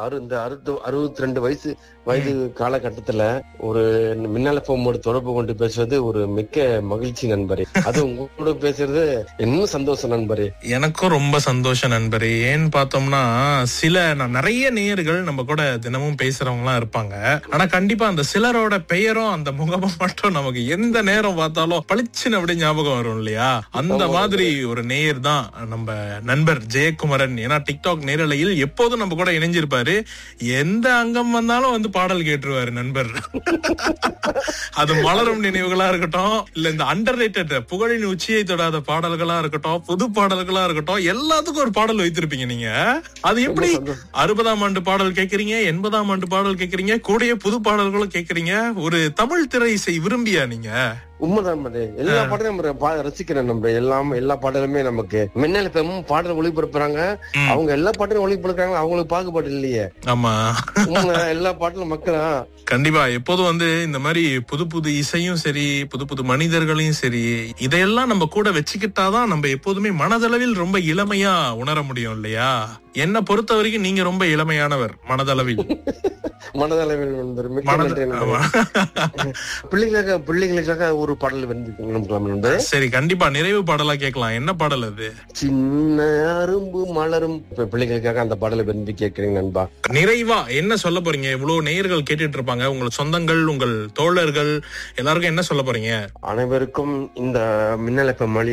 அறு இந்த அறுபது அறுபத்தி ரெண்டு வயசு வயது காலகட்டத்துல ஒரு மின்னல போமோடு தொடர்பு கொண்டு பேசுவது ஒரு மிக்க மகிழ்ச்சி நண்பரே அது உங்க கூட பேசுறது இன்னும் சந்தோஷம் நண்பரே எனக்கும் ரொம்ப சந்தோஷம் நண்பரே ஏன்னு பார்த்தோம்னா சில நான் நிறைய நேயர்கள் நம்ம கூட தினமும் பேசுறவங்க எல்லாம் இருப்பாங்க ஆனா கண்டிப்பா அந்த சிலரோட பெயரும் அந்த முகமும் மட்டும் நமக்கு எந்த நேரம் பார்த்தாலும் பளிச்சுன்னு அப்படியே ஞாபகம் வரும் இல்லையா அந்த மாதிரி ஒரு நேயர் தான் நம்ம நண்பர் ஜெயக்குமரன் ஏன்னா டிக்டாக் நேரலையில் எப்போதும் நம்ம கூட இணைஞ்சிருப்பாரு எந்த அங்கம் வந்தாலும் வந்து பாடல் கேட்டுருவாரு நண்பர் அது மலரும் நினைவுகளா இருக்கட்டும் இல்ல இந்த அண்டர் புகழின் உச்சியை தொடாத பாடல்களா இருக்கட்டும் புது பாடல்களா இருக்கட்டும் எல்லாத்துக்கும் ஒரு பாடல் வைத்திருப்பீங்க நீங்க அது எப்படி அறுபதாம் ஆண்டு பாடல் கேக்குறீங்க எண்பதாம் ஆண்டு பாடல் கேக்குறீங்க கூடயே புது பாடல்களும் கேக்குறீங்க ஒரு தமிழ் திரை இசை விரும்பியா நீங்க உண்மைதான் நண்பரே எல்லா பாட்டையும் நம்ம பா- ரசிக்கிறேன் நம்ம எல்லாம் எல்லா பாடலுமே நமக்கு மின்னல் பெரும் பாடல் ஒளிபரப்புறாங்க ம். அவங்க எல்லா பாட்டையும் ஒளிபரப்புறாங்க அவங்களுக்கு பாகுபாடு இல்லையே ஆமா உண்மை, எல்லா பாட்டிலும் மக்களா கண்டிப்பா எப்போதும் வந்து இந்த மாதிரி புது புது இசையும் சரி புது புது மனிதர்களையும் சரி இதையெல்லாம் நம்ம கூட வச்சுக்கிட்டாதான் நம்ம எப்போதுமே மனதளவில் ரொம்ப இளமையா உணர முடியும் இல்லையா என்ன பொறுத்த வரைக்கும் நீங்க ரொம்ப இளமையானவர் மனதளவில் மனதளவில் நண்பர் மிக்க மனத- நன்றி நண்பரே. ஆமா. பிள்ளைகளுக்காக பிள்ளைகளுக்காக ஒரு பாடல் வந்து நண்பரே சரி கண்டிப்பா நிறைவு பாடலா கேட்கலாம் என்ன பாடல் அது சின்ன அரும்பு மலரும் இப்ப பிள்ளைகளுக்காக அந்த பாடலை விரும்பி கேட்கிறேன் நண்பா நிறைவா என்ன சொல்ல போறீங்க இவ்வளவு நேயர்கள் கேட்டுட்டு இருப்பாங்க உங்கள் சொந்தங்கள் உங்கள் தோழர்கள் எல்லாருக்கும் என்ன சொல்ல போறீங்க அனைவருக்கும் இந்த மின்னலப்ப மொழி